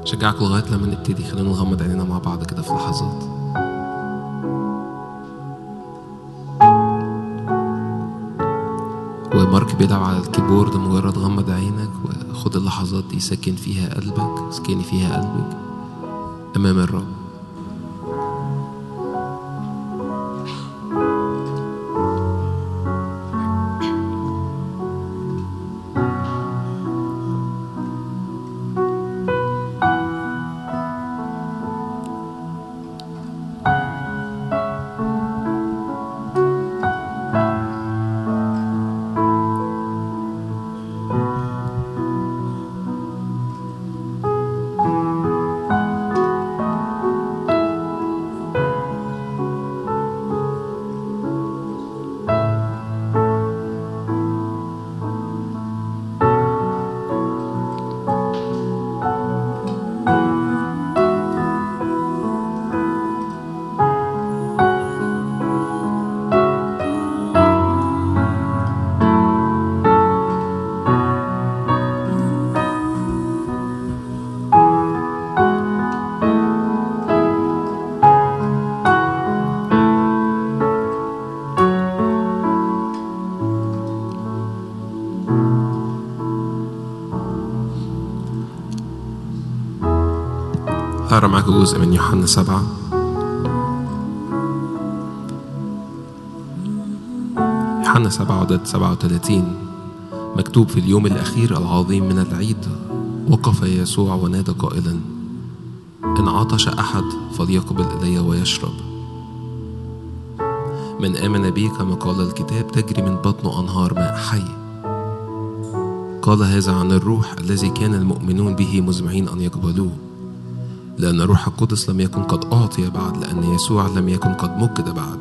شجعك لغاية لما نبتدي خلينا نغمض عينينا مع بعض كده في لحظات ومارك بيلعب على الكيبورد مجرد غمض عينك وخد اللحظات دي سكن فيها قلبك سكني فيها قلبك أمام الرب هقرا معاكم جزء من يوحنا سبعة يوحنا سبعة عدد سبعة وثلاثين مكتوب في اليوم الأخير العظيم من العيد وقف يسوع ونادى قائلا إن عطش أحد فليقبل إلي ويشرب من آمن بي كما قال الكتاب تجري من بطنه أنهار ماء حي قال هذا عن الروح الذي كان المؤمنون به مزمعين أن يقبلوه لأن الروح القدس لم يكن قد أعطي بعد لأن يسوع لم يكن قد مجد بعد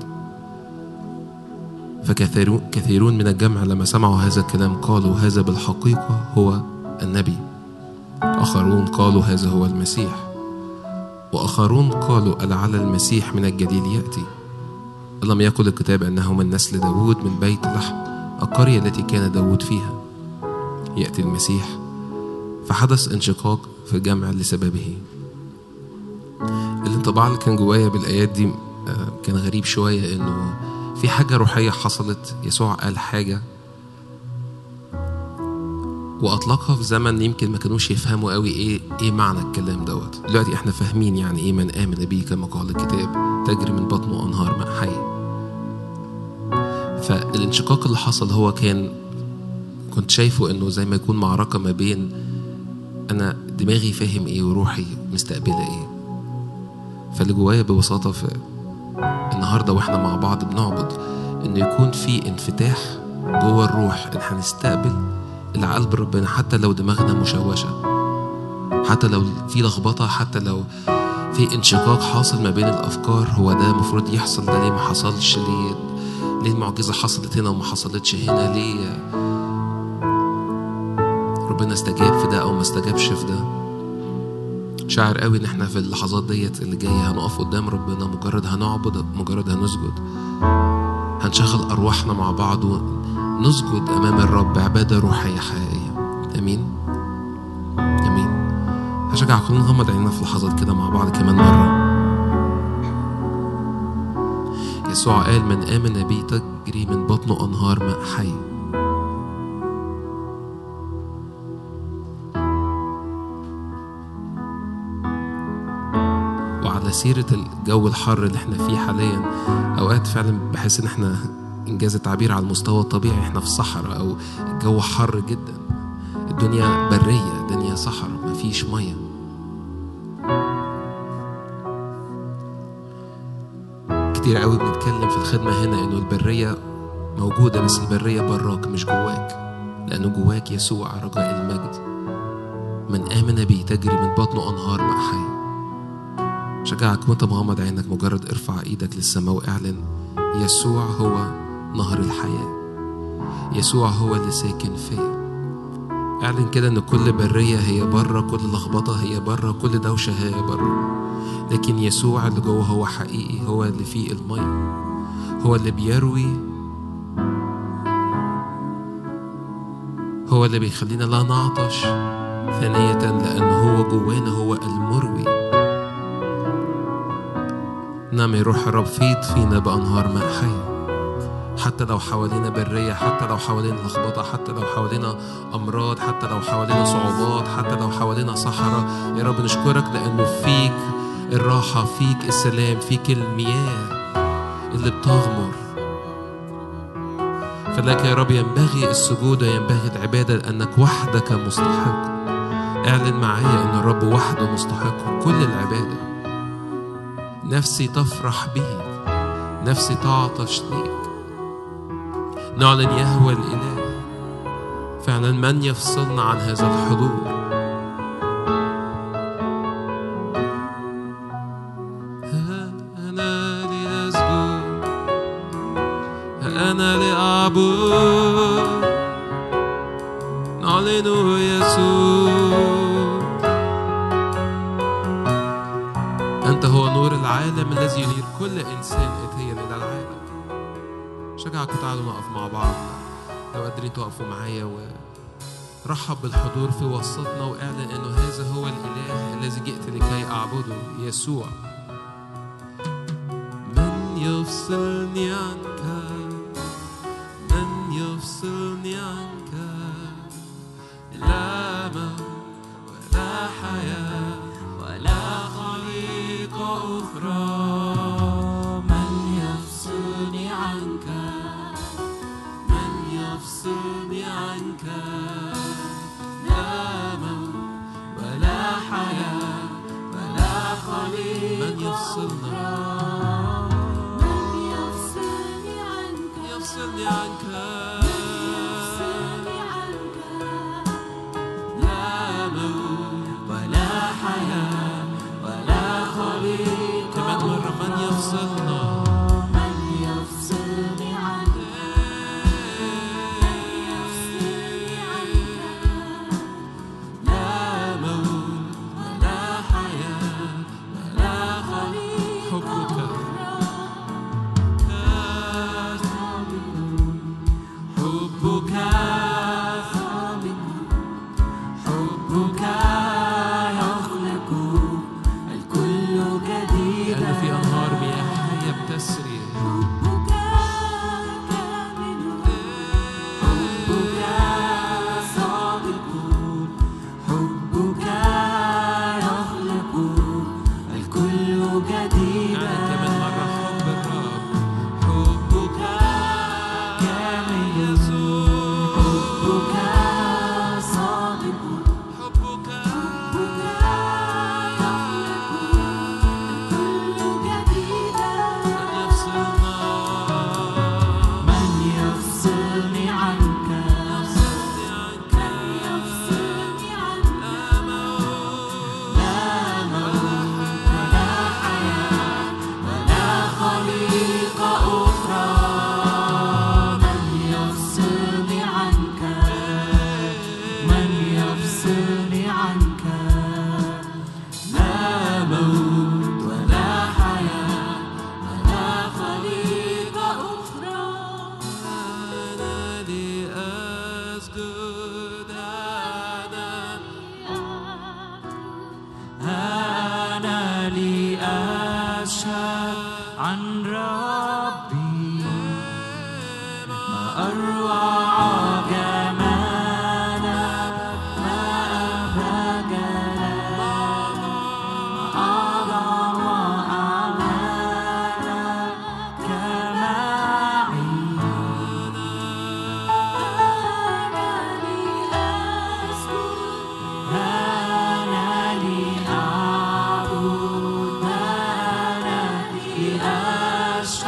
فكثيرون كثيرون من الجمع لما سمعوا هذا الكلام قالوا هذا بالحقيقة هو النبي آخرون قالوا هذا هو المسيح وآخرون قالوا ألعل المسيح من الجليل يأتي ألم يقل الكتاب أنه من نسل داود من بيت لحم القرية التي كان داود فيها يأتي المسيح فحدث انشقاق في الجمع لسببه الانطباع اللي كان جوايا بالآيات دي آه، كان غريب شوية إنه في حاجة روحية حصلت يسوع قال حاجة وأطلقها في زمن يمكن ما كانوش يفهموا قوي إيه إيه معنى الكلام دوت دلوقتي إحنا فاهمين يعني إيه من آمن بيه كما قال الكتاب تجري من بطنه أنهار ماء حي فالانشقاق اللي حصل هو كان كنت شايفه إنه زي ما يكون معركة ما بين أنا دماغي فاهم إيه وروحي مستقبلة إيه فاللي جوايا ببساطة في النهاردة واحنا مع بعض بنعبد إن يكون في انفتاح جوه الروح إن هنستقبل اللي على قلب ربنا حتى لو دماغنا مشوشة حتى لو في لخبطة حتى لو في انشقاق حاصل ما بين الأفكار هو ده المفروض يحصل ده ليه ما حصلش ليه ليه المعجزة حصلت هنا وما حصلتش هنا ليه ربنا استجاب في ده أو ما استجابش في ده شاعر قوي ان احنا في اللحظات ديت اللي جايه هنقف قدام ربنا مجرد هنعبد مجرد هنسجد هنشغل ارواحنا مع بعض ونسجد امام الرب عباده روحيه حقيقيه امين امين هشجعكم نغمض عينينا في لحظات كده مع بعض كمان مره يسوع قال من امن بي تجري من بطنه انهار ماء حي وعلى سيرة الجو الحر اللي احنا فيه حاليا أوقات فعلا بحس إن احنا إنجاز التعبير على المستوى الطبيعي احنا في الصحراء أو الجو حر جدا الدنيا برية الدنيا صحراء مفيش مية كتير قوي بنتكلم في الخدمة هنا إنه البرية موجودة بس البرية براك مش جواك لأنه جواك يسوع رجاء المجد من آمن بي تجري من بطنه أنهار ماء حي شجعك وانت مغمض عينك مجرد ارفع ايدك للسماء واعلن يسوع هو نهر الحياة يسوع هو اللي ساكن فيا اعلن كده ان كل برية هي بره كل لخبطة هي بره كل دوشة هي بره لكن يسوع اللي جوه هو حقيقي هو اللي فيه المية هو اللي بيروي هو اللي بيخلينا لا نعطش ثانية لأن هو جوانا هو المروي نعم يا روح الرب فيض فينا بأنهار ماء حي حتى لو حوالينا برية حتى لو حوالينا لخبطة حتى لو حوالينا أمراض حتى لو حوالينا صعوبات حتى لو حوالينا صحراء يا رب نشكرك لأنه فيك الراحة فيك السلام فيك المياه اللي بتغمر فلك يا رب ينبغي السجود وينبغي العبادة لأنك وحدك مستحق اعلن معايا أن الرب وحده مستحق كل العبادة نفسي تفرح بيك نفسي تعطش ليك نعلن يهوى الإله فعلا من يفصلنا عن هذا الحضور ها أنا لأسجد ها أنا لأعبد نعلن يسوع أنت هو نور العالم الذي ينير كل إنسان آتيا إلى العالم شجعكم تعالوا نقف مع بعض لو قادرين تقفوا معايا ورحب بالحضور في وسطنا واعلن انه هذا هو الاله الذي جئت لكي اعبده يسوع من يفصلني عنك من يفصلني عنك لا موت ولا حياه ولا خليقه اخرى من يفصلني عنك من يفصلني عنك لا موت ولا حياة ولا خليقة من يفصلنا من يفصلني عنك يفصلني عنك يفصلني عنك لا موت ولا حياة ولا خليقة كمان مرة من يفصلنا من يفصلني عنك يفصلني عنك لا موت ولا حياة ولا خليقة حبك حبك حبك يخلق الكل جديدا لأن في أنهار مياه حية بتسري حبك كامل حبك صادق حبك يخلق الكل جديدا يعني كمان مرة حب الرب حبك كامل يسوع حبك صادق حبك حبك يخلق الكل جديدا من يفصلنا من يفصلني عنك يفصلني عنك يفصلني عنك لا موت لا موت ولا حياة ولا خليقة أخرى من يفصلني عنك من يفصلني عنك لا موت ولا حياة ولا خليقة أخرى أنا لأسجد أنا أنا لأشهد عن ربي ما أروع جمالك ما أبهى جلالك أعظم أعمالك كمعي أنا لأسجد أنا لأعبد أنا لأشهد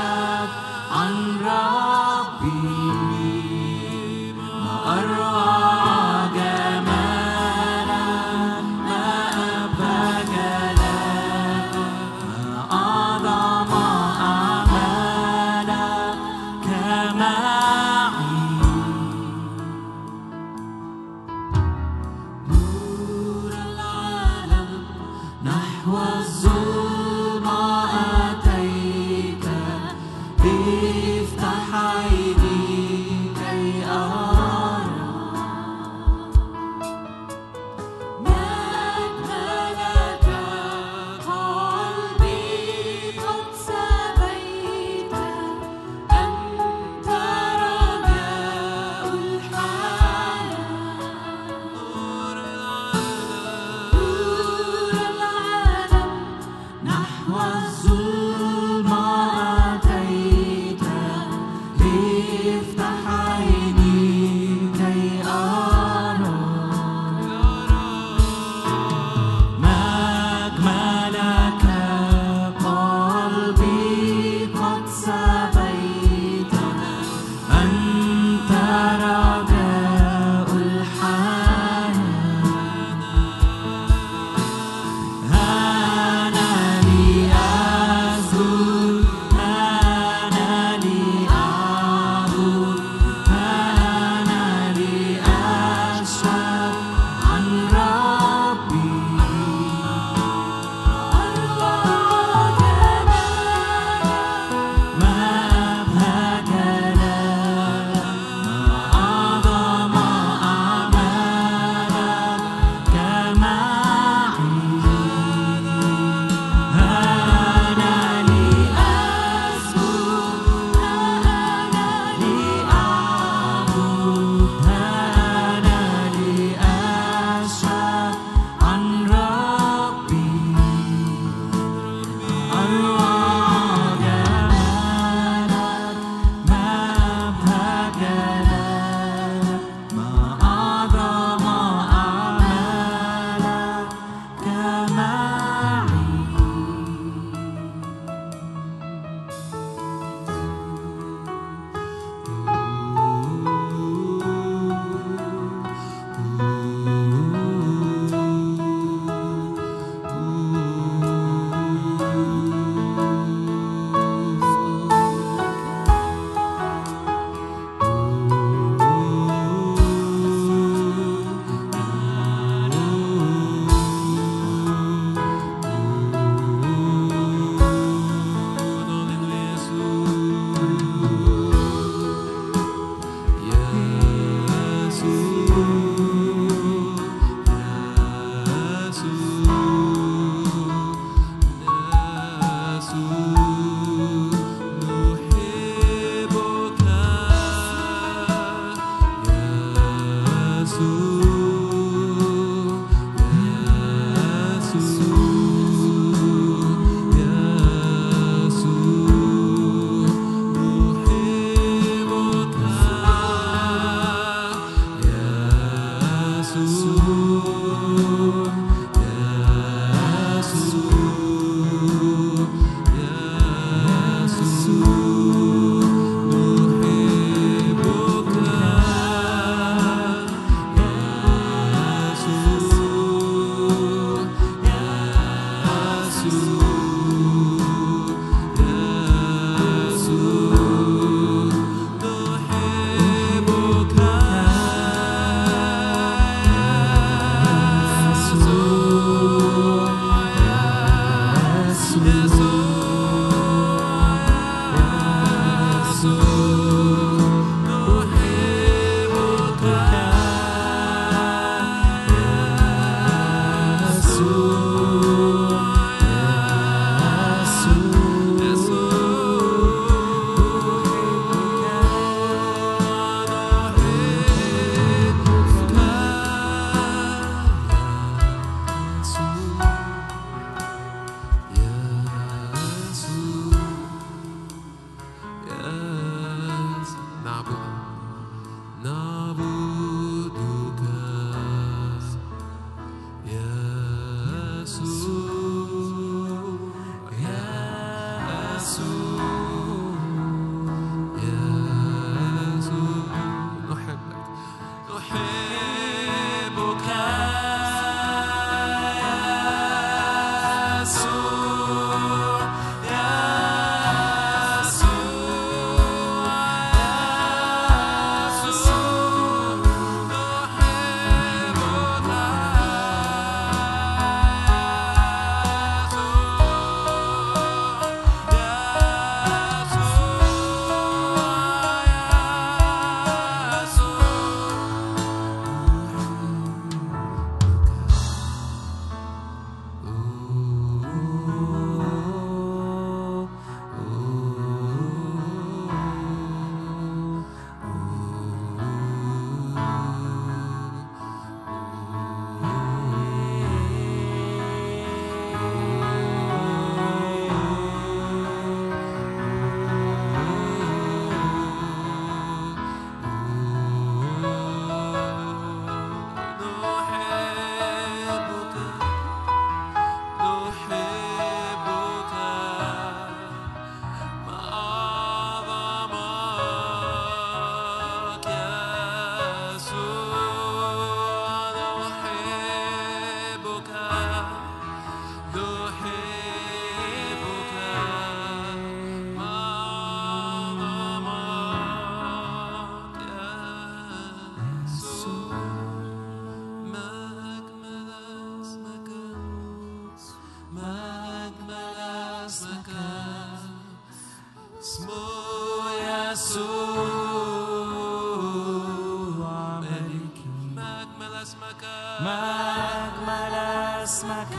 يسوع ملكي ما أجمل اسمك ما أجمل اسمك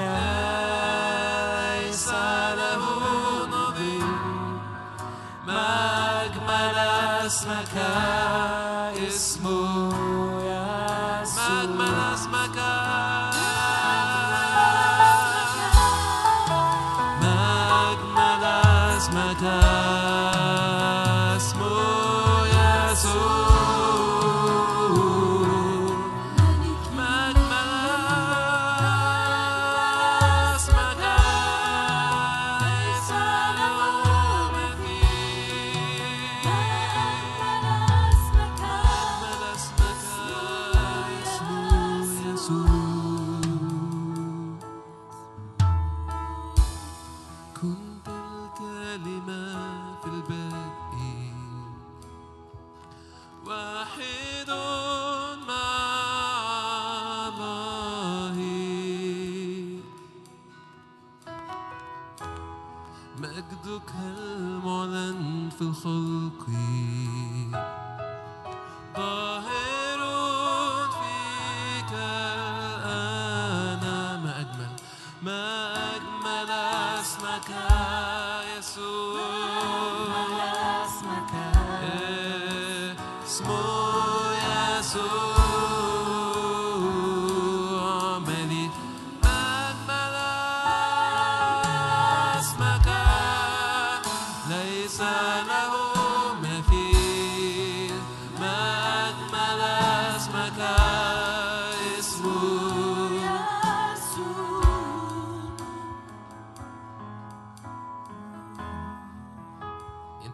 ليس له نظير ما أجمل اسمك اسمه ما أجمل يسوع اسمك ما أجمل اسمك اسمه يسوع ما أجمل اسمك ليس له مثيل أجمل اسمك كنت الكلمة في البدء واحد مع الله مجدك المعلن في الخلق ظاهر فيك الآن ما أجمل ما أجمل اسمك يسوع اسمك اسمه يسوع ملك أجمل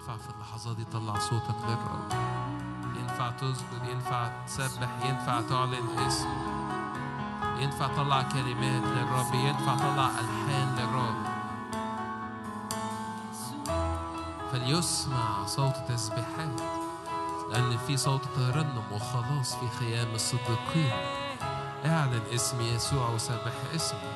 ينفع في اللحظات دي تطلع صوتك للرب ينفع تسجد ينفع تسبح ينفع تعلن اسمه ينفع تطلع كلمات للرب ينفع تطلع ألحان للرب فليسمع صوت تسبيحات لأن في صوت ترنم وخلاص في خيام الصديقين اعلن اسم يسوع وسبح اسمه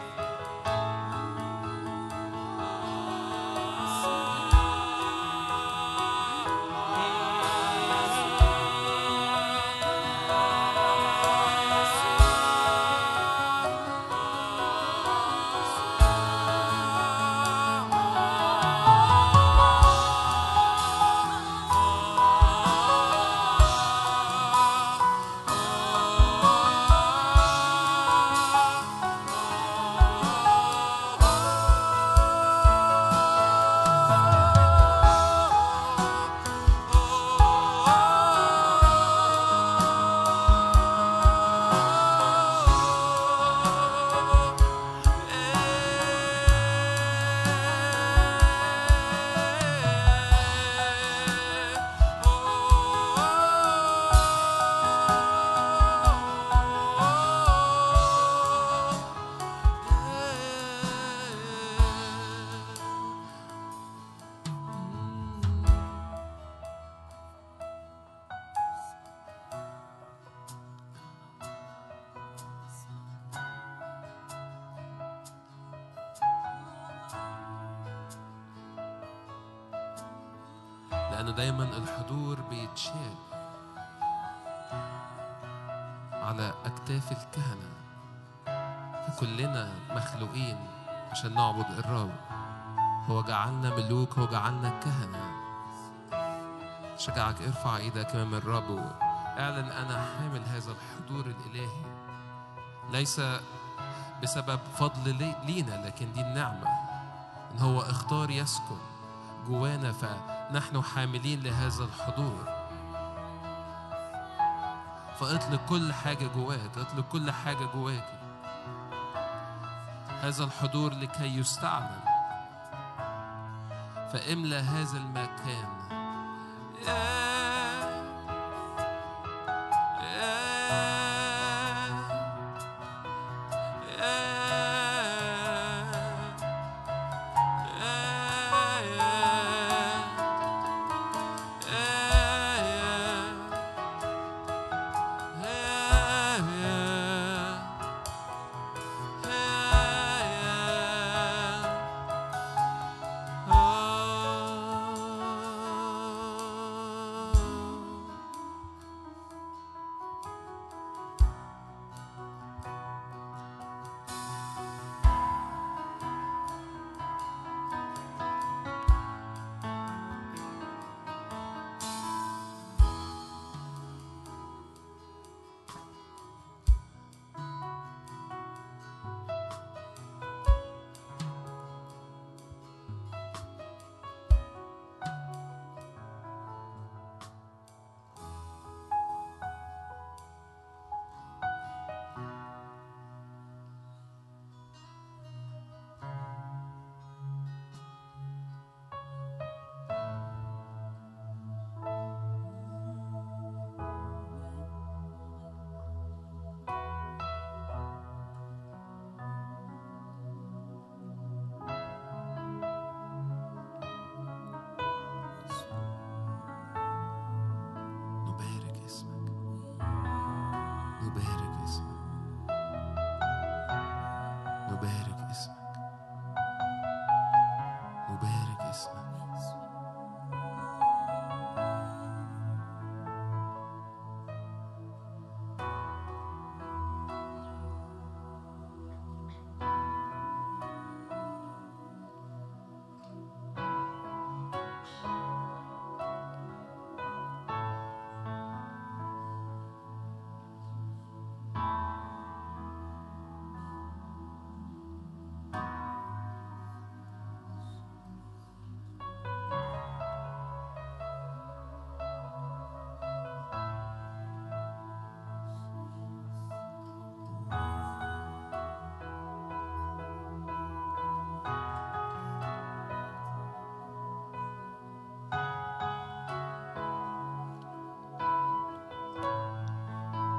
لأنه دايما الحضور بيتشال على أكتاف الكهنة فكلنا مخلوقين عشان نعبد الرب هو جعلنا ملوك هو جعلنا كهنة شجعك ارفع ايدك امام الرب واعلن انا حامل هذا الحضور الالهي ليس بسبب فضل لي- لينا لكن دي النعمه ان هو اختار يسكن جوانا فنحن حاملين لهذا الحضور فاطلق كل حاجه جواك اطلق كل حاجه جواك هذا الحضور لكي يستعلن فاملى هذا المكان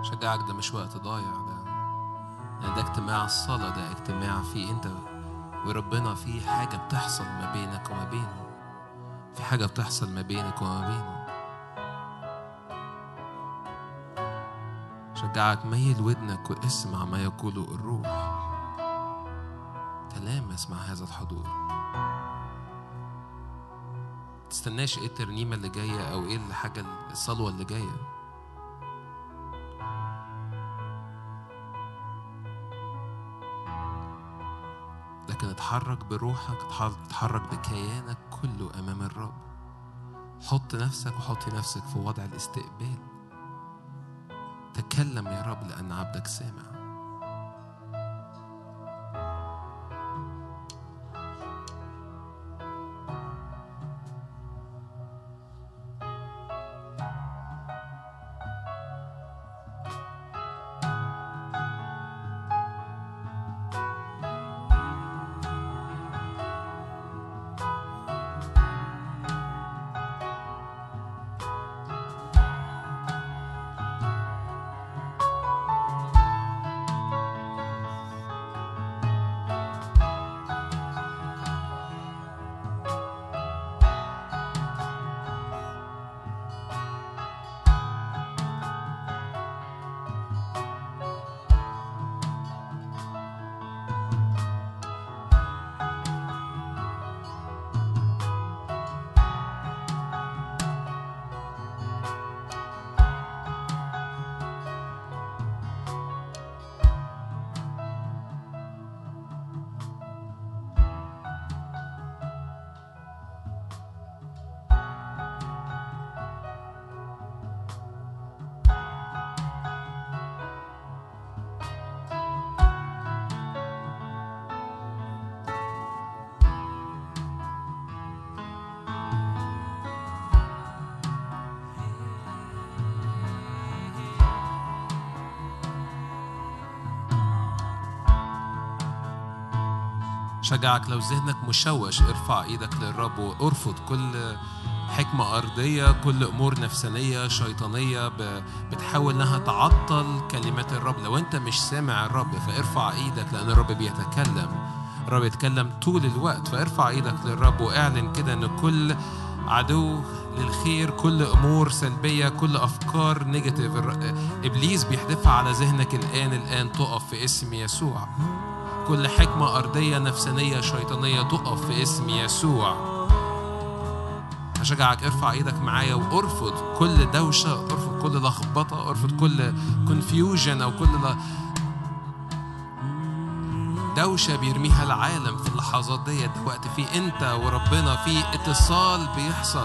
شجعك ده مش وقت ضايع ده يعني ده اجتماع الصلاة ده اجتماع فيه انت وربنا فيه حاجة بتحصل ما بينك وما بينه في حاجة بتحصل ما بينك وما بينه شجعك ميل ودنك واسمع ما يقوله الروح كلام اسمع هذا الحضور تستناش ايه الترنيمة اللي جاية او ايه الحاجة الصلوة اللي جاية لكن اتحرك بروحك اتحرك بكيانك كله امام الرب حط نفسك وحطي نفسك في وضع الاستقبال تكلم يا رب لان عبدك سامع شجعك لو ذهنك مشوش ارفع ايدك للرب وارفض كل حكمة أرضية كل أمور نفسانية شيطانية ب- بتحاول إنها تعطل كلمات الرب لو أنت مش سامع الرب فارفع إيدك لأن الرب بيتكلم الرب يتكلم طول الوقت فارفع إيدك للرب واعلن كده إن كل عدو للخير كل أمور سلبية كل أفكار نيجاتيف الر- إبليس بيحدفها على ذهنك الآن الآن تقف في اسم يسوع كل حكمة أرضية نفسانية شيطانية تقف في اسم يسوع أشجعك ارفع ايدك معايا وارفض كل دوشة ارفض كل لخبطة ارفض كل confusion أو كل ل- دوشة بيرميها العالم في اللحظات ديت وقت في انت وربنا في اتصال بيحصل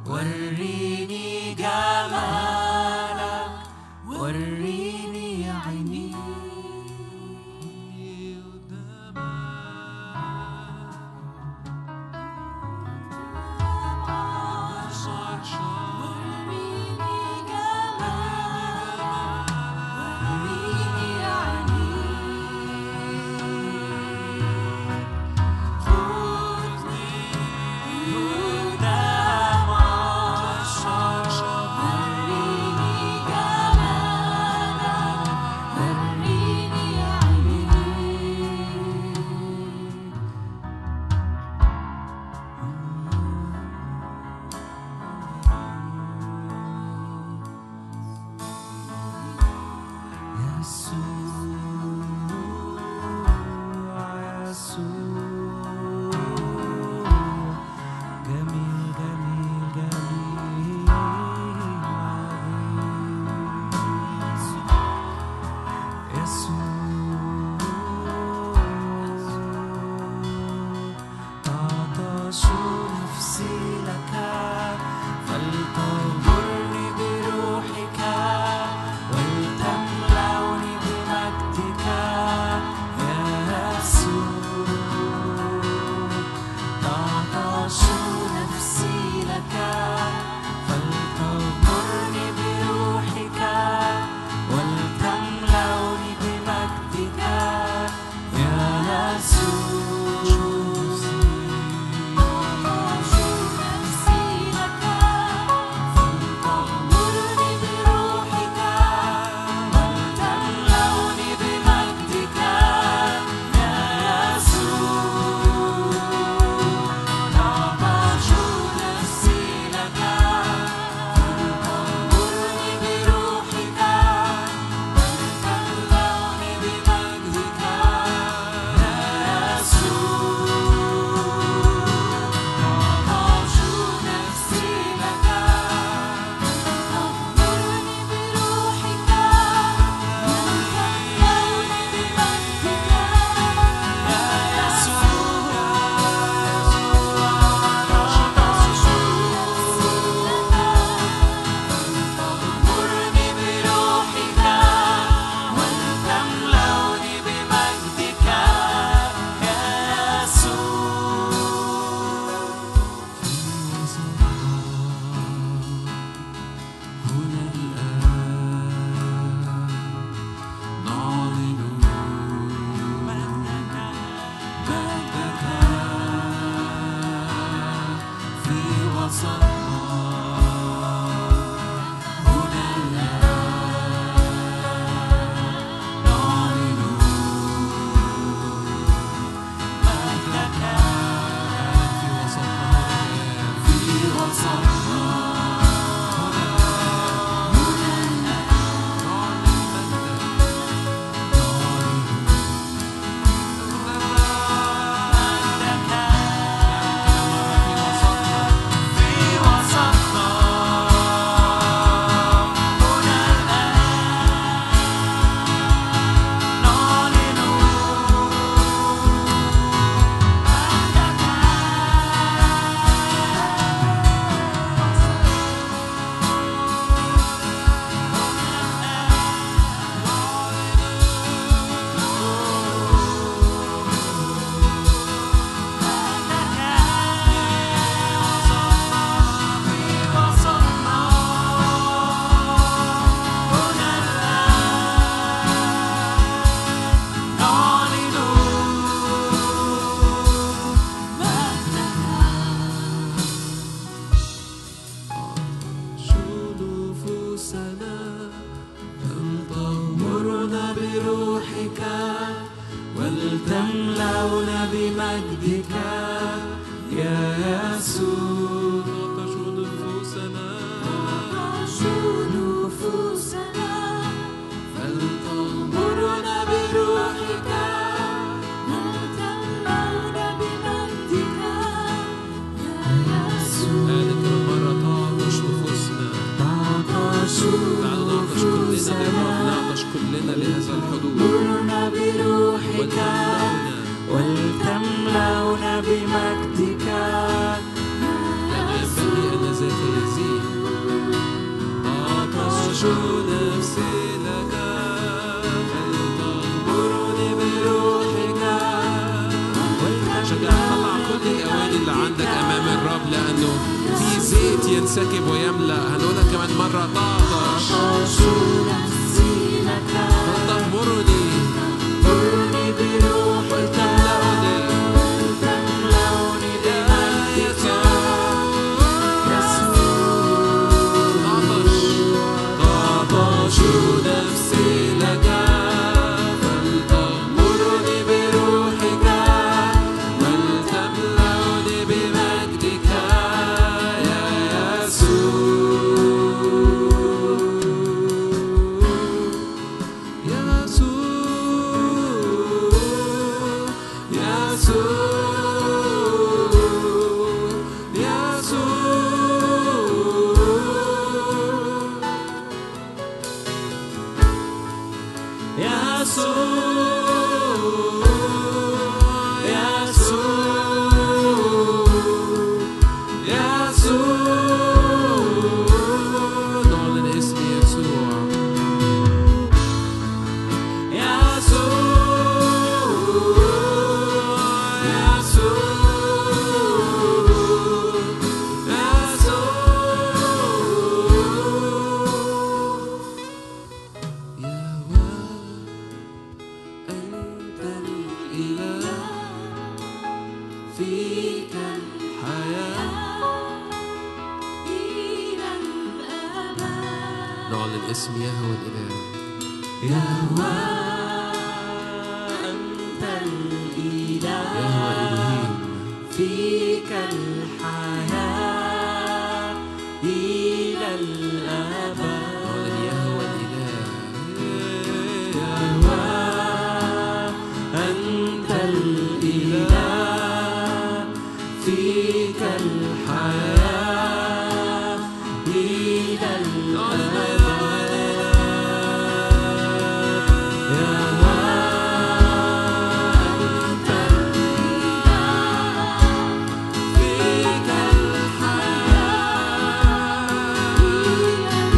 وريني جمالك وريني عينيك جميل جميل جميل يسوع تعطش نفسي لك فلتغمرني بروحك ولتملأني بمجدك يا يسوع تعطش نفسي لك فلتغمرني بروحك ولتملأني بمجدك يا يسوع فلتغمرني بروحك ولتملأني بمجدك يا يسوع تعطش نفسي لك فلتغمرني بروحك ولتملأني بمجدك يا يسوع تعطش نفسي لك فلتغمرني بروحك ولتملأني بمجدك يا تغمرني بروحك ولتملأني بمجدك يا يسوع هنا الآن نعلن مجدك مجدك في وسطنا هنا الآن نعلن مجدك في وسطنا في وسطنا في وسطنا هنا الآن نعلن تغمرنا بروحك ولتملأنا بمجدك يا يسوع تعطش نفوسنا فلتغمرنا بروحك هذه مرة تعطش نفوسنا تعالوا نعطش كلنا نعطش كلنا لهذا الحضور تغمرنا بروحك ولتملأنا ولتملأنا بمجدك أنا ينبغي أن ذاك تعطش نفسي لك فلتغمرني بروحك شجع طلع كل الأواني اللي عندك أمام الرب لأنه في زيت ينسكب ويملأ هنقولها كمان مرة تعطش تعطش نفسي لك فتغمرني غمرني بروحك تملأني تملأني بمجدك يسوع تعطش تعطش نفسي لك فلتغمرني بروحك ولتملأني بمجدك يا يسوع يسوع يسوع نعلن اسم يسوع أنت الإله فيك الحياة إلى الأبد نعلن اسم يهوى الإله يهوى أنت الإله يهوى إلهيم فيك الحياة إلى الأبد نعلن يهوى الإله يهوى أنت الإله فيك الحياة إلى الأبد يهوى أنت الإله فيك الحياة إلى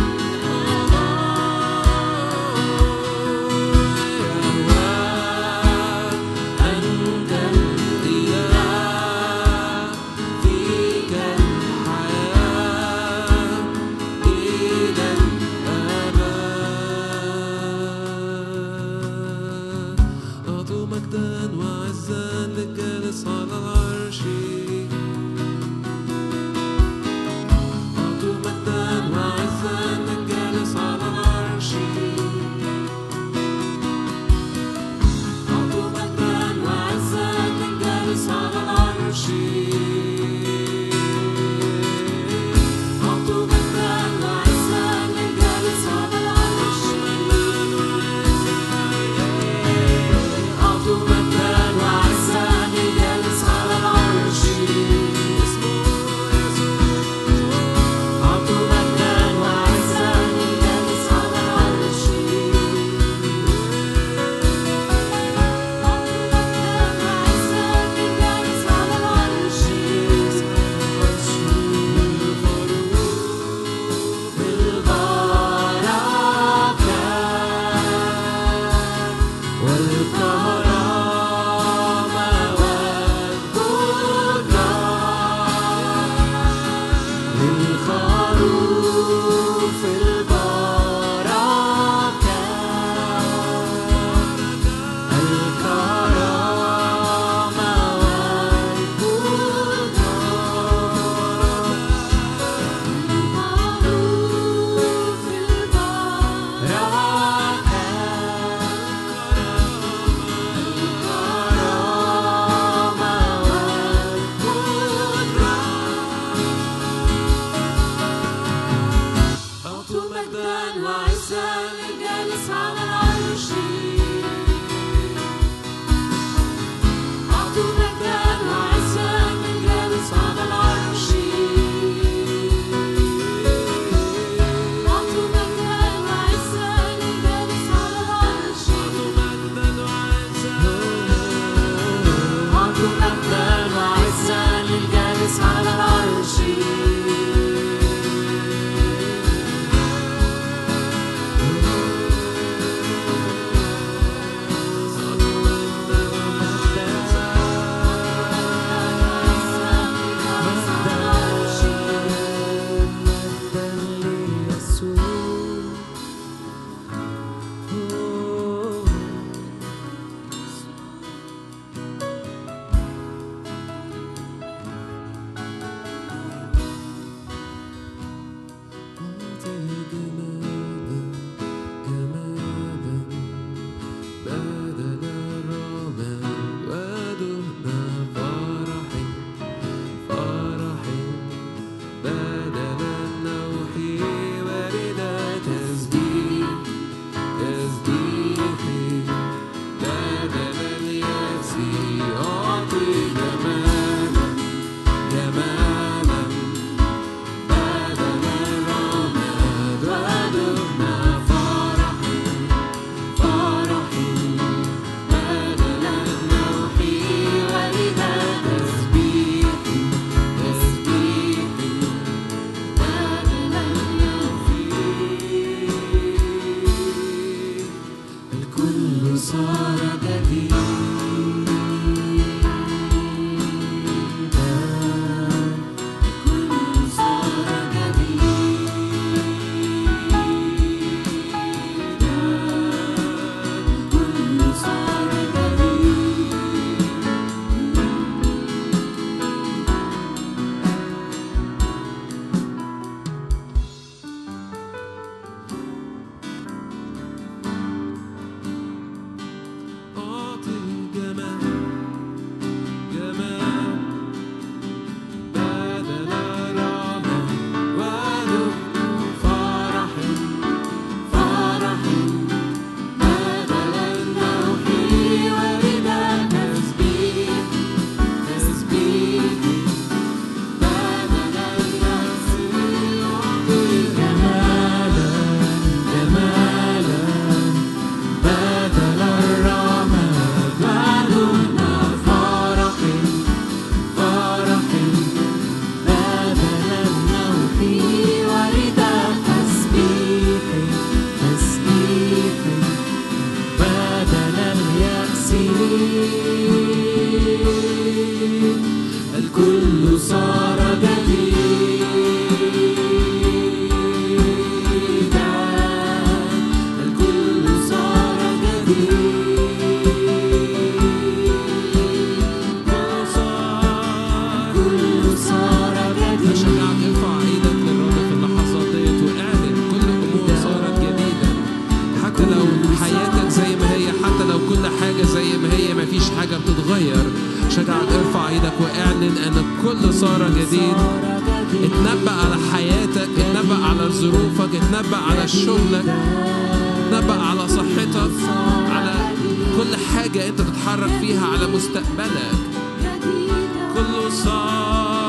صار جديد اتنبأ على حياتك اتنبأ على ظروفك اتنبأ على شغلك اتنبأ على صحتك على كل حاجة انت تتحرك فيها على مستقبلك كله صار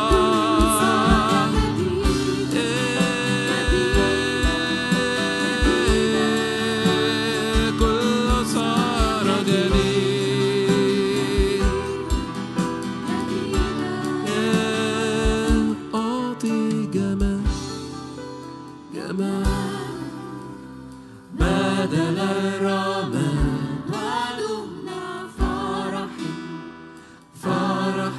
إيه، كله صار جديد إيه، أعطي جمال جمال بدل الرماد ودمنا فرح فرح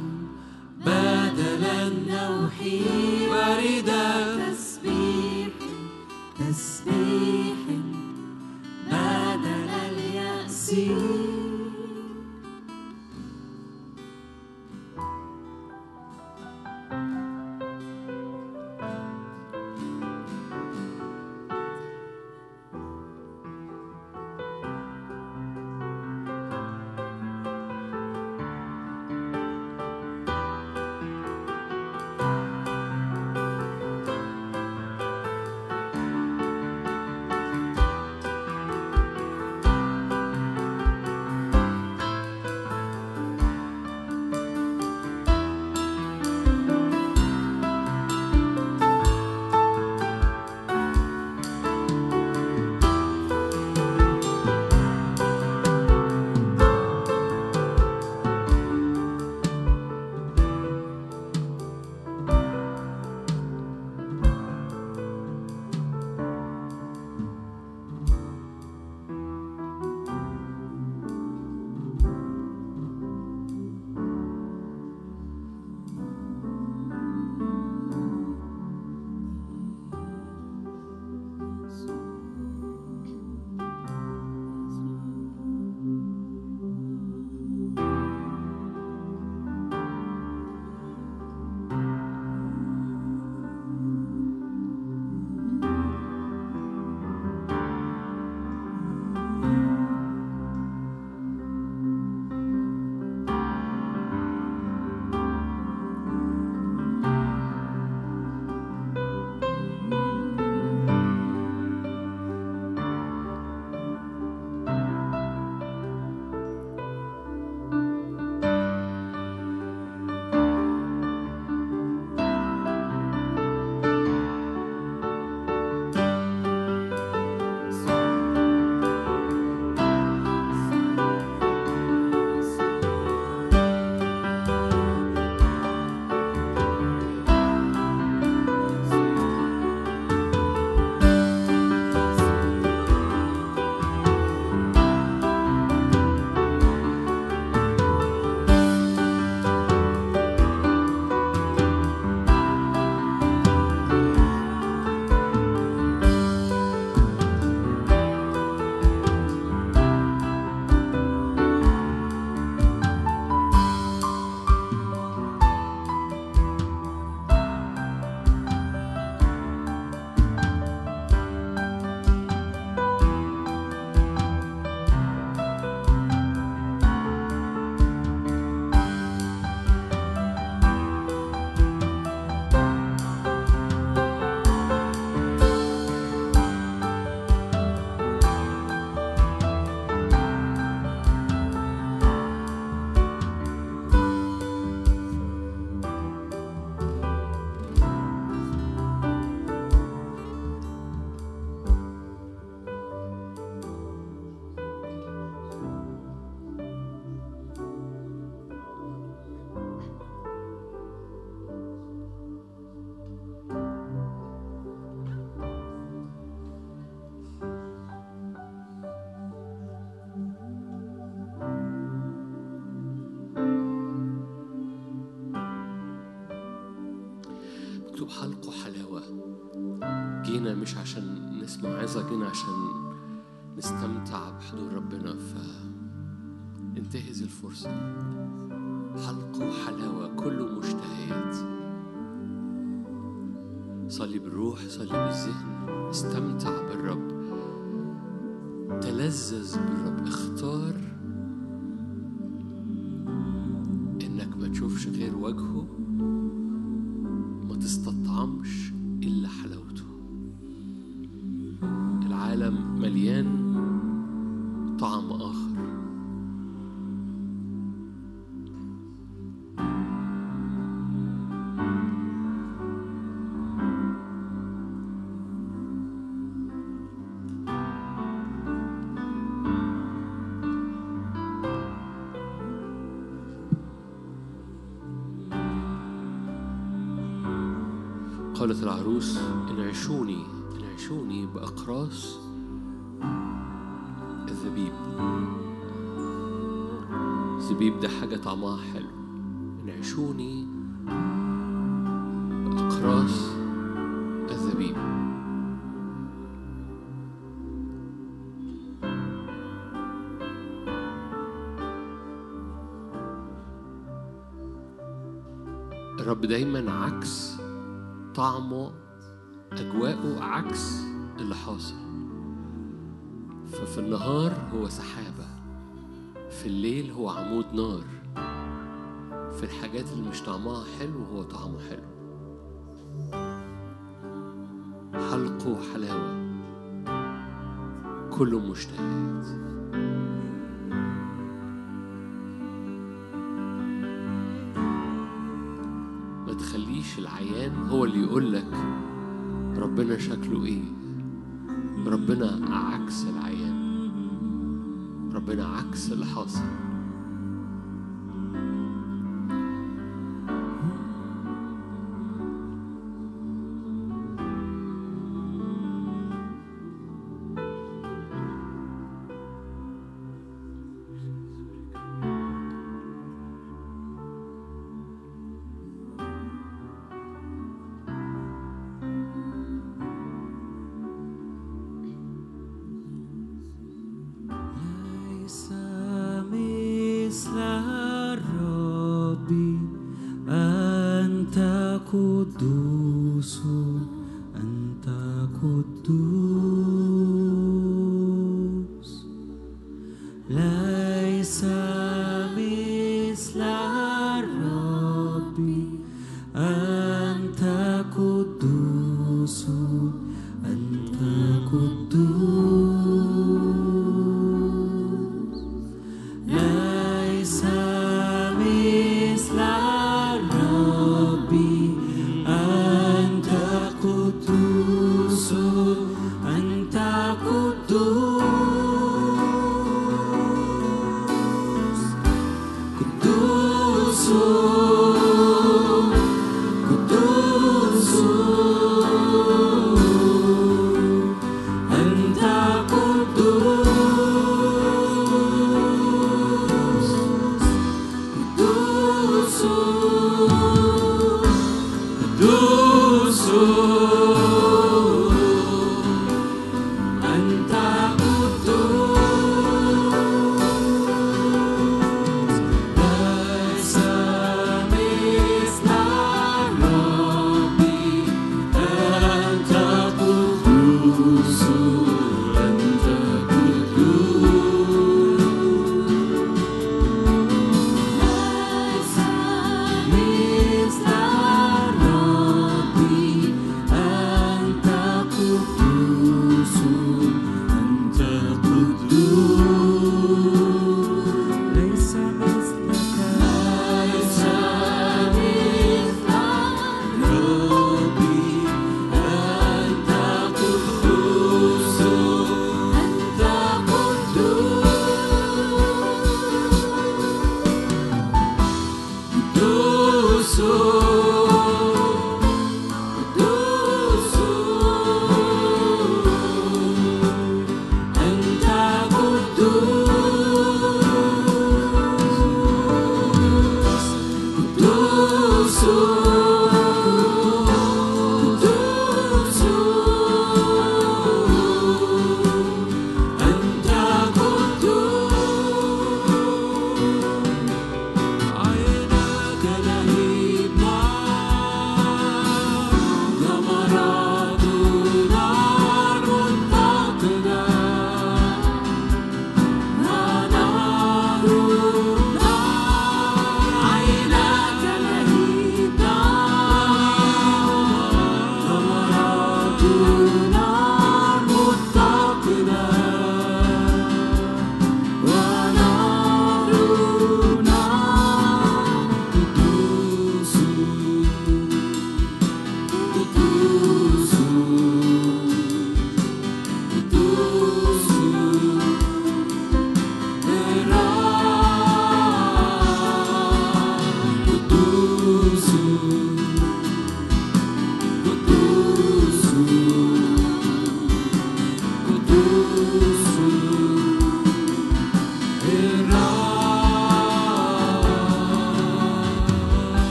بدل النوح وردا تسبيح تسبيح بدل اليأس مكتوب حلق وحلاوة جينا مش عشان نسمع عظة جينا عشان نستمتع بحضور ربنا ف انتهز الفرصة حلق وحلاوة كله مشتهيات صلي بالروح صلي بالذهن استمتع بالرب تلذذ بالرب اختار انك ما تشوفش غير وجهه مليان طعم آخر قالت العروس انعشوني انعشوني بأقراص الزبيب الزبيب ده حاجة طعمها حلو انعشوني بأقراص الزبيب الرب دايما عكس طعمه أجواءه عكس اللي حاصل ففي النهار هو سحابة في الليل هو عمود نار في الحاجات اللي مش طعمها حلو هو طعمه حلو حلق وحلاوة كله مشتهيات ما تخليش العيان هو اللي يقول لك ربنا شكله ايه ربنا عكس العيان ربنا عكس اللي حاصل ليس مثل الرب أنت قدوس أنت قدوس ليس مثل الرب أنت قدوس أنت قدوس ليس مثل الرب أنت قدوس أنت قدوس قدوس قدوس أنت قدوس قدوس قدوس أنت قدوس ليس مثل الرب أنت قدوس أنت قدوس ليس مثل الرب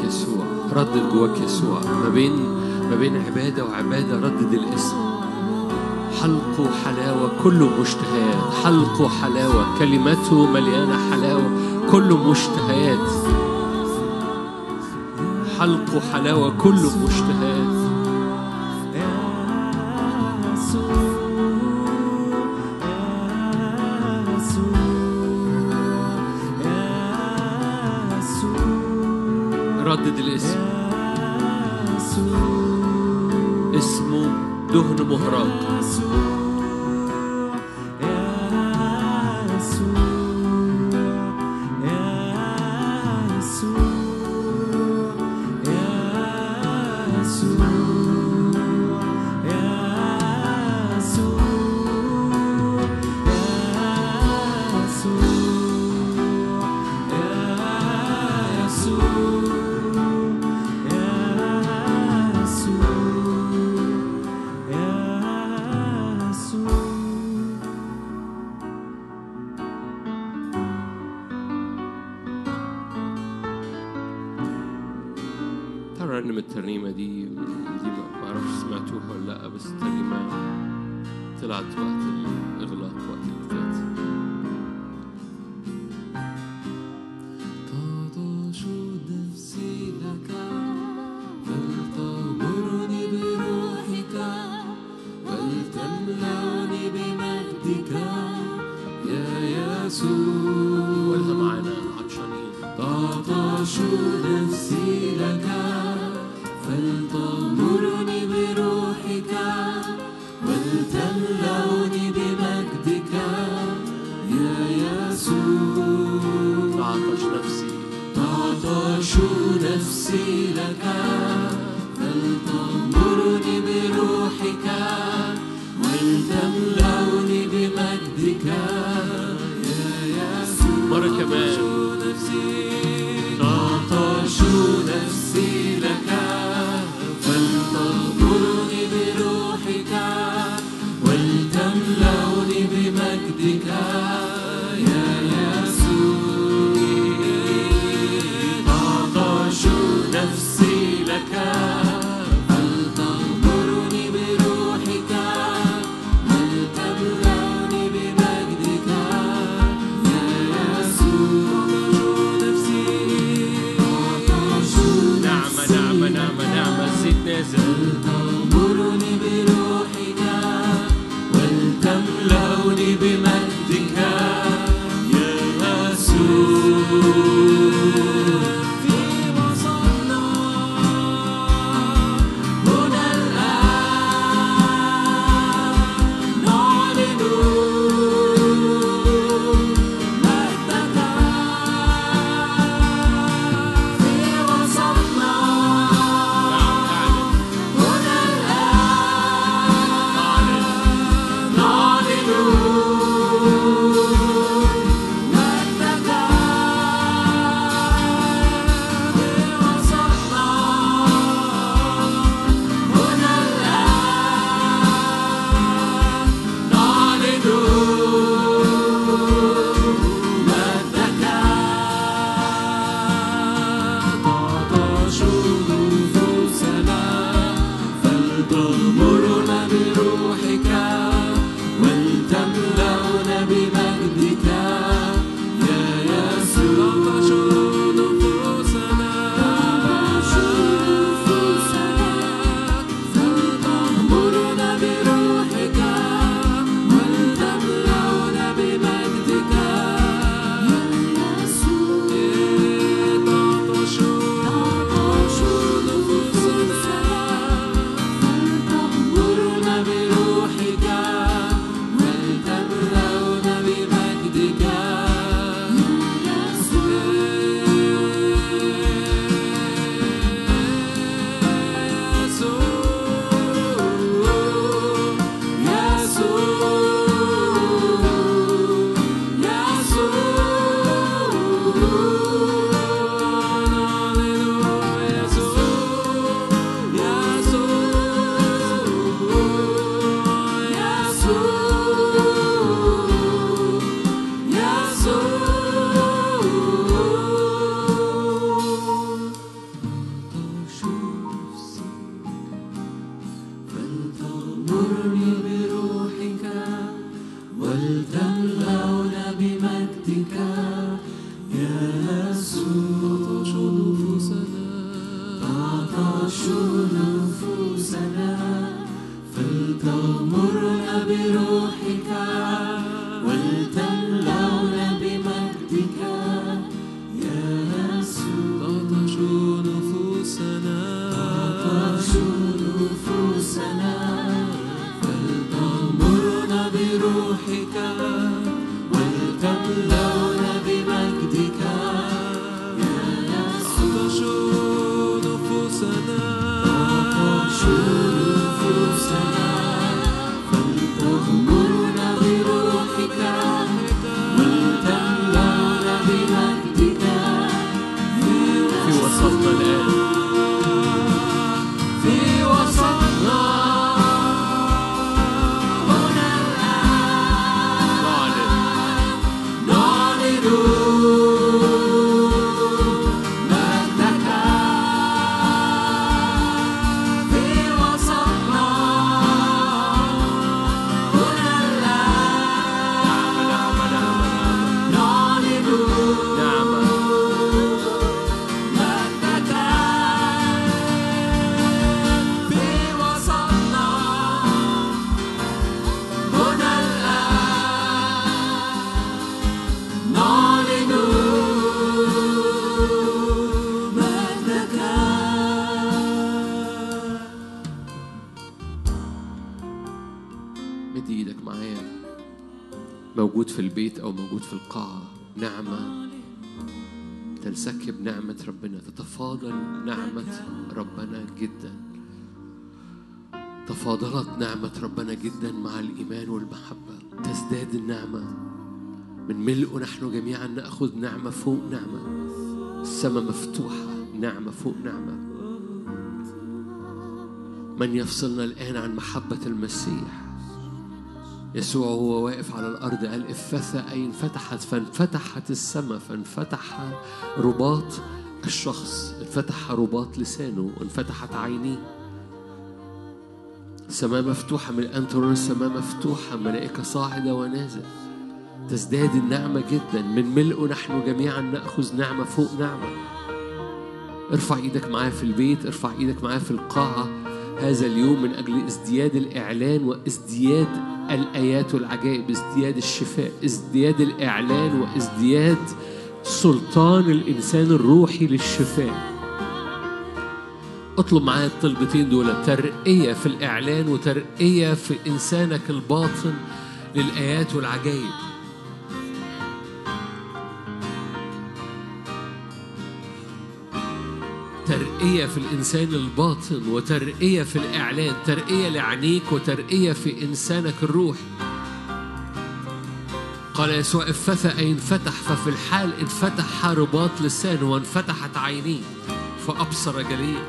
يسوع ردد جواك يسوع ما بين ما بين عبادة وعبادة ردد الاسم حلقه حلاوة كله مشتهيات حلقه حلاوة كلمته مليانة حلاوة كله مشتهيات حلقه حلاوة كله مشتهيات ردد الاسم اسمه دهن مهراق تعالوا نرنم الترنيمة دي دي ما ما اعرفش سمعتوها ولا لا بس الترنيمة طلعت وقت الإغلاق وقت اللي فات تعطش نفسي لك فلتغمرني بروحك ولتملأني بمجدك يا يسوع قولها معانا عطشانين تعطش نفسي لك فلتغمرني بروحك ولتملأني بمجدك يا يسوع تعطش نفسي تعطش نفسي لك فلتغمرني بروحك ولتملأني بمجدك يا يسوع مرة كمان تعطش نفسي لك فلتغمرني بروحك ولتملأني بمجدك يا يسوع تعطش نفسي لك فلتغمرني بروحك ولتملأني بمجدك يا يسوع نعمة نعمة نعمة نعمة الزيت نازل تغمرني بروحك ولتملأني بمجدك يا يسوع في وسطنا هنا الآن نعلن مجدك في وسطنا هنا الآن نعلن مجدك في وسطنا هنا الآن نعلن مجدك تعطش نفوسنا فلتغمرنا بروحك ولتملأنا بمجدك يا يسوع تعطش نفوسنا فلتغمرنا بروحك ولتملأنا بمجدك يا يسوع تعطش نفوسنا فلتغمرنا بروحك وسطنا الآن في وسطنا هنا نعلن نعلن مجدك في وسطنا هنا نعمة نعمة نعمة نعمة نعلن نعمة مجدك في وسطنا هنا الآن نعلن مجدك مد ايدك معايا موجود في البيت او موجود في القاعة نعمة تنسكب نعمة ربنا تتفاضل نعمة ربنا جدا تفاضلت نعمة ربنا جدا مع الإيمان والمحبة تزداد النعمة من ملء نحن جميعا نأخذ نعمة فوق نعمة السماء مفتوحة نعمة فوق نعمة من يفصلنا الآن عن محبة المسيح يسوع وهو واقف على الأرض قال افثى أي انفتحت فانفتحت السماء فانفتح رباط الشخص انفتح رباط لسانه وانفتحت عينيه السماء مفتوحة من الآن ترون السماء مفتوحة ملائكة صاعدة ونازل تزداد النعمة جدا من ملء نحن جميعا نأخذ نعمة فوق نعمة ارفع ايدك معايا في البيت ارفع ايدك معايا في القاعة هذا اليوم من أجل ازدياد الإعلان وازدياد الآيات والعجائب ازدياد الشفاء ازدياد الإعلان وازدياد سلطان الإنسان الروحي للشفاء اطلب معايا الطلبتين دول ترقية في الإعلان وترقية في إنسانك الباطن للآيات والعجائب ترقية في الإنسان الباطن وترقية في الإعلان ترقية لعينيك وترقية في إنسانك الروح قال يسوع افثى أي انفتح ففي الحال انفتح رباط لسانه وانفتحت عينيه فأبصر جليل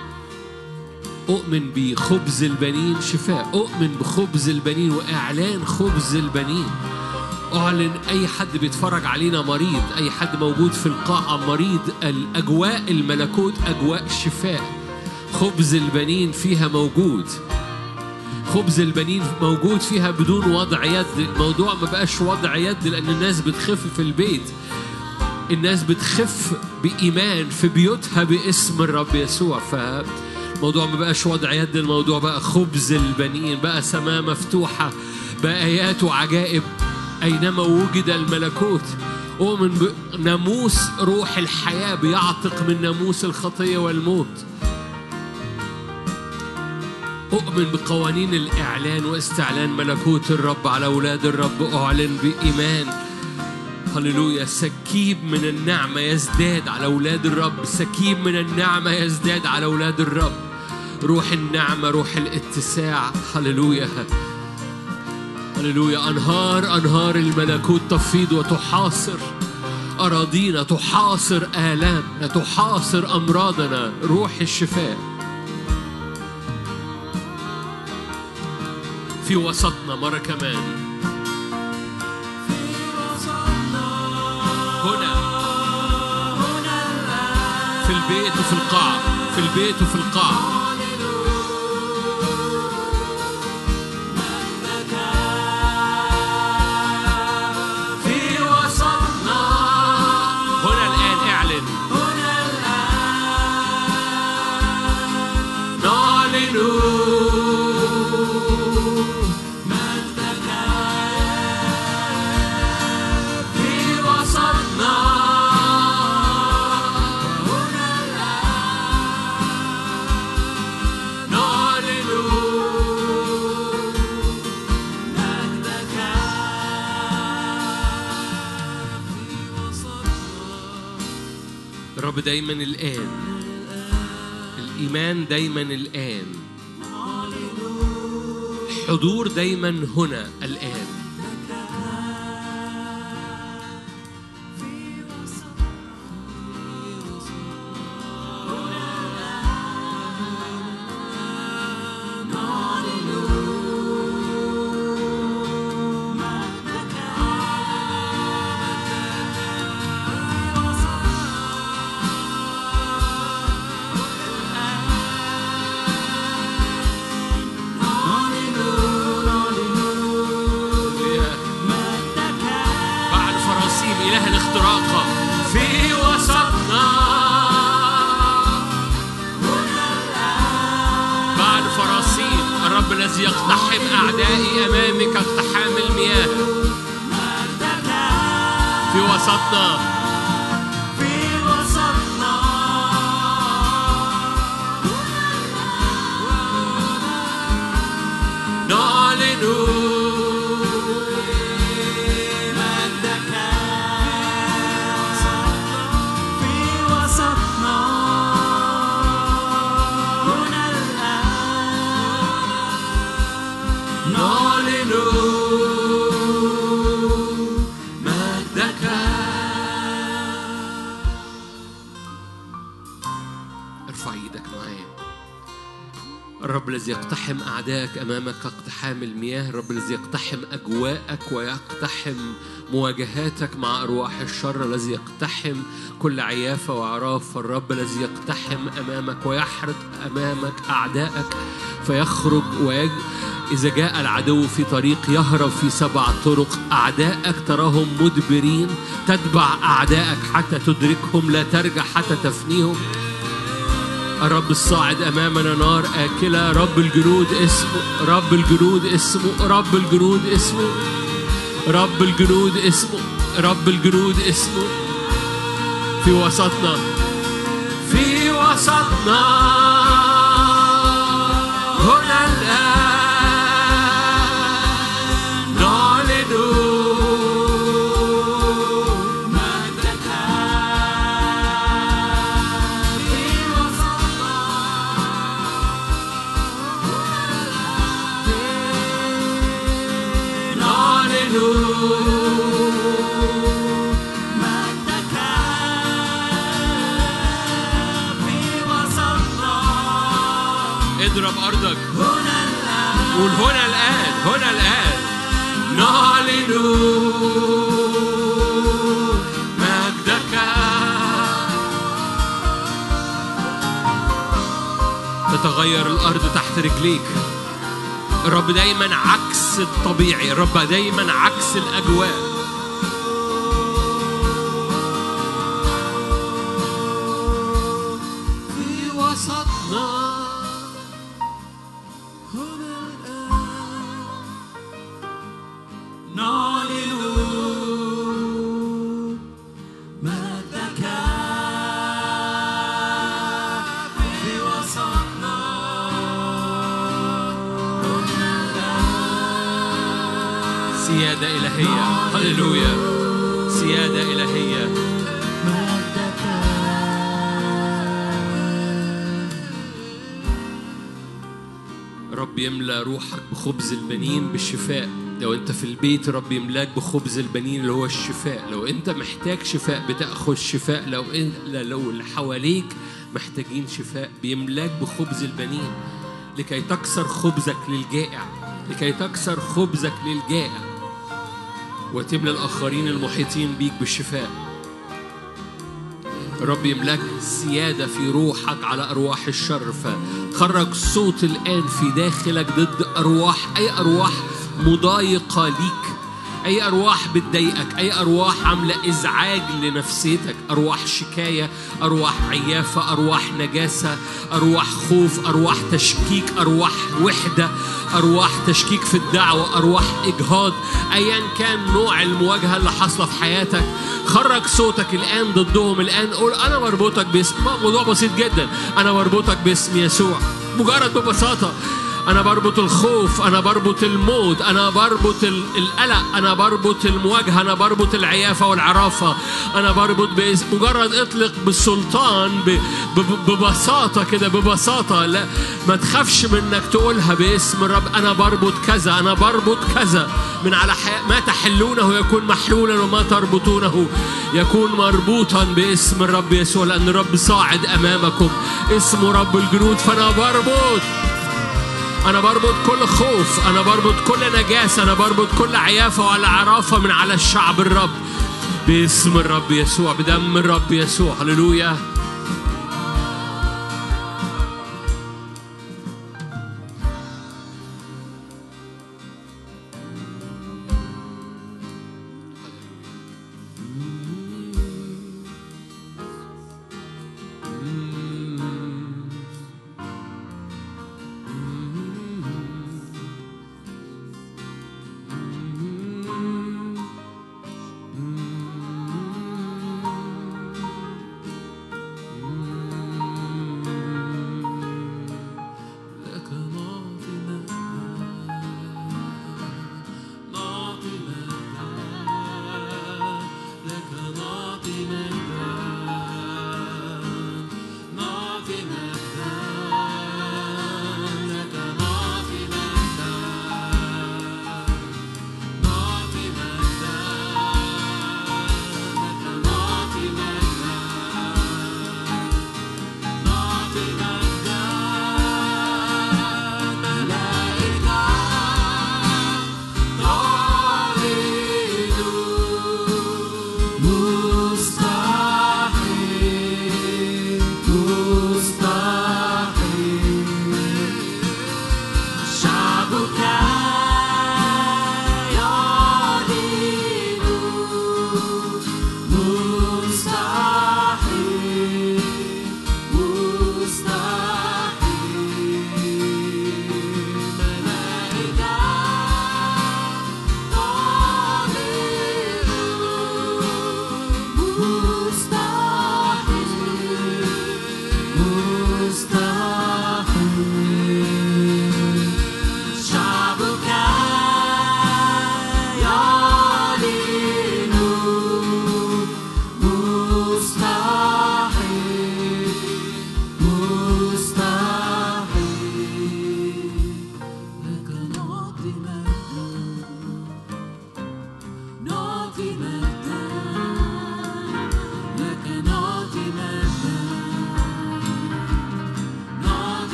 أؤمن بخبز البنين شفاء أؤمن بخبز البنين وإعلان خبز البنين أعلن أي حد بيتفرج علينا مريض أي حد موجود في القاعة مريض الأجواء الملكوت أجواء شفاء خبز البنين فيها موجود خبز البنين موجود فيها بدون وضع يد الموضوع ما بقاش وضع يد لأن الناس بتخف في البيت الناس بتخف بإيمان في بيوتها باسم الرب يسوع فالموضوع ما بقاش وضع يد الموضوع بقى خبز البنين بقى سماء مفتوحة بقى آيات وعجائب أينما وجد الملكوت أؤمن بناموس روح الحياة بيعتق من ناموس الخطية والموت أؤمن بقوانين الإعلان واستعلان ملكوت الرب على أولاد الرب أعلن بإيمان هللويا سكيب من النعمة يزداد على أولاد الرب سكيب من النعمة يزداد على أولاد الرب روح النعمة روح الاتساع هللويا هللويا أنهار أنهار الملكوت تفيض وتحاصر أراضينا تحاصر آلامنا تحاصر أمراضنا روح الشفاء في وسطنا مرة كمان هنا في البيت وفي القاعة في البيت وفي القاعة في وسطنا هنا الآن اعلن هنا الآن نعلن مجدك في وسطنا هنا الآن نعلن مجدك في وسطنا الرب دايما الآن الإيمان دايما الآن الحضور دايما هنا الآن وسطنا في وسطنا نعلن مجدك في وسطنا هنا الآن نعلن مجدك ارفع ايدك معايا الرب الذي يقتحم أعدائك أمامك كاقتحام المياه الرب الذي يقتحم أجواءك ويقتحم مواجهاتك مع أرواح الشر الذي يقتحم كل عيافة وعراف الرب الذي يقتحم أمامك ويحرق أمامك أعدائك فيخرج ويج... إذا جاء العدو في طريق يهرب في سبع طرق أعدائك تراهم مدبرين تتبع أعدائك حتى تدركهم لا ترجع حتى تفنيهم الرب الصاعد أمامنا نار آكلة رب الجنود اسمه رب الجنود اسمه رب الجنود اسمه رب الجنود اسمه رب الجنود اسمه في وسطنا في وسطنا هنا الآن نعلن مجدك في وسطنا نعلن مجدك في وسطنا اضرب أرضك هنا الآن قول هنا الآن هنا الآن نعلن مجدك تتغير الأرض تحت رجليك الرب دايما عكس الطبيعي الرب دايما عكس الأجواء في وسطنا هنا الآن نعلن مجدك في وسطنا هنا الآن سيادة إلهية هللويا سيادة إلهية مجدك رب يملى روحك بخبز البنين بالشفاء لو انت في البيت رب يملاك بخبز البنين اللي هو الشفاء لو انت محتاج شفاء بتاخذ شفاء لو انت لو اللي حواليك محتاجين شفاء بيملاك بخبز البنين لكي تكسر خبزك للجائع لكي تكسر خبزك للجائع وتملى الاخرين المحيطين بيك بالشفاء رب يملاك سيادة في روحك على أرواح الشر فخرج صوت الآن في داخلك ضد أرواح أي أرواح مضايقة ليك أي أرواح بتضايقك أي أرواح عاملة إزعاج لنفسيتك أرواح شكاية أرواح عيافة أرواح نجاسة أرواح خوف أرواح تشكيك أرواح وحدة أرواح تشكيك في الدعوة أرواح إجهاض أيا كان نوع المواجهة اللي حاصلة في حياتك خرج صوتك الآن ضدهم الآن قول أنا بربطك باسم موضوع بسيط جدا أنا بربطك باسم يسوع مجرد ببساطة أنا بربط الخوف أنا بربط الموت أنا بربط ال- القلق أنا بربط المواجهة أنا بربط العيافة والعرافة أنا بربط باسم مجرد اطلق بالسلطان ب- ب- ببساطة كده ببساطة لا ما تخافش من إنك تقولها باسم الرب أنا بربط كذا أنا بربط كذا من على حياة ما تحلونه يكون محلولا وما تربطونه يكون مربوطا باسم الرب يسوع لأن الرب صاعد أمامكم اسمه رب الجنود فأنا بربط أنا بربط كل خوف أنا بربط كل نجاسة أنا بربط كل عيافة ولا عرافة من على الشعب الرب باسم الرب يسوع بدم الرب يسوع هللويا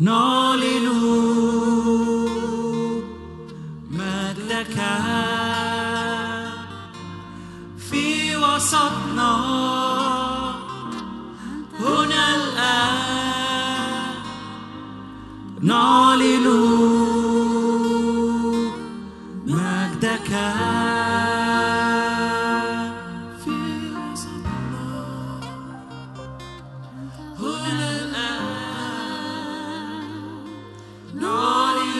نعلن مجدك في وسطنا هنا الآن نعلن مجدك في وسطنا هنا الآن نعلن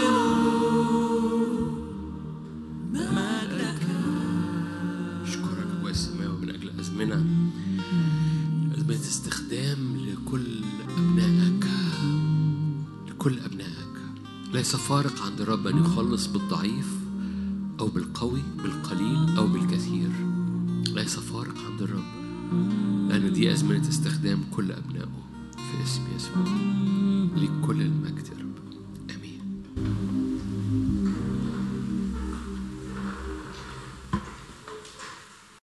مجدك أشكرك أبويا السماوي من أجل أزمنة أزمنة استخدام لكل أبنائك لكل أبنائك ليس فارق عند الرب أن يخلص بالضعيف أو بالقوي بالقليل أو بالكثير ليس فارق عند الرب لأن دي أزمنة استخدام كل أبنائه في اسم يسوع لكل المجد يا رب